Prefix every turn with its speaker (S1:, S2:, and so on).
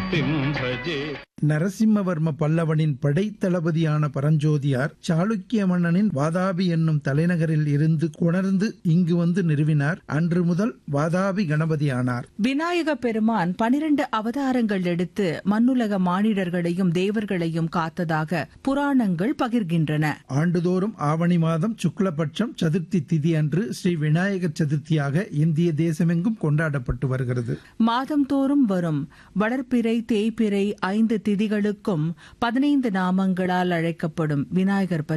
S1: மூர்த்திம் பஜே
S2: நரசிம்மவர்ம பல்லவனின் படைத்தளபதியான பரஞ்சோதியார் சாளுக்கிய மன்னனின் வாதாபி என்னும் தலைநகரில் இருந்து உணர்ந்து இங்கு வந்து நிறுவினார் அன்று முதல் வாதாபி கணபதியானார்
S3: விநாயக பெருமான் பனிரண்டு அவதாரங்கள் எடுத்து மண்ணுலக மானிடர்களையும் தேவர்களையும் காத்ததாக புராணங்கள் பகிர்கின்றன
S2: ஆண்டுதோறும் ஆவணி மாதம் சுக்லபட்சம் சதுர்த்தி திதி அன்று ஸ்ரீ விநாயகர் சதுர்த்தியாக இந்திய தேசமெங்கும் கொண்டாடப்பட்டு வருகிறது
S3: மாதந்தோறும் வரும் வளர்ப்பிறை தேய்பிறை ஐந்து திதிகளுக்கும் பதினைந்து நாமங்களால் அழைக்கப்படும் விநாயகர்